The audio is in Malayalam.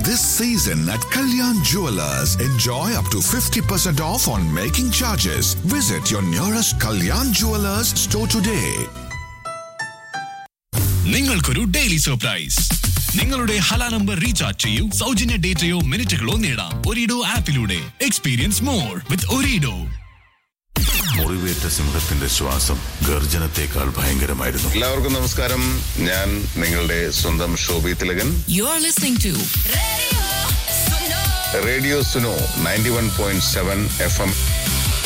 this season at Kalyan Jewelers. Enjoy up to 50% off on making charges. Visit your nearest Kalyan Jewelers store today. നിങ്ങൾക്കൊരു ഡെയിലി സർപ്രൈസ് നിങ്ങളുടെ ഹല നമ്പർ റീചാർജ് ചെയ്യൂ സൗജന്യ ഡേറ്റയോ മിനിറ്റുകളോ നേടാം ഒരിഡോ ആപ്പിലൂടെ എക്സ്പീരിയൻസ് മോർ വിത്ത് ഒരിഡോ മുറിവേറ്റ സിംഹത്തിന്റെ ശ്വാസം ഗർജനത്തെക്കാൾ ഭയങ്കരമായിരുന്നു എല്ലാവർക്കും നമസ്കാരം ഞാൻ നിങ്ങളുടെ സ്വന്തം Shobhi Thilakan You're listening to radio Suno ninety one point seven F M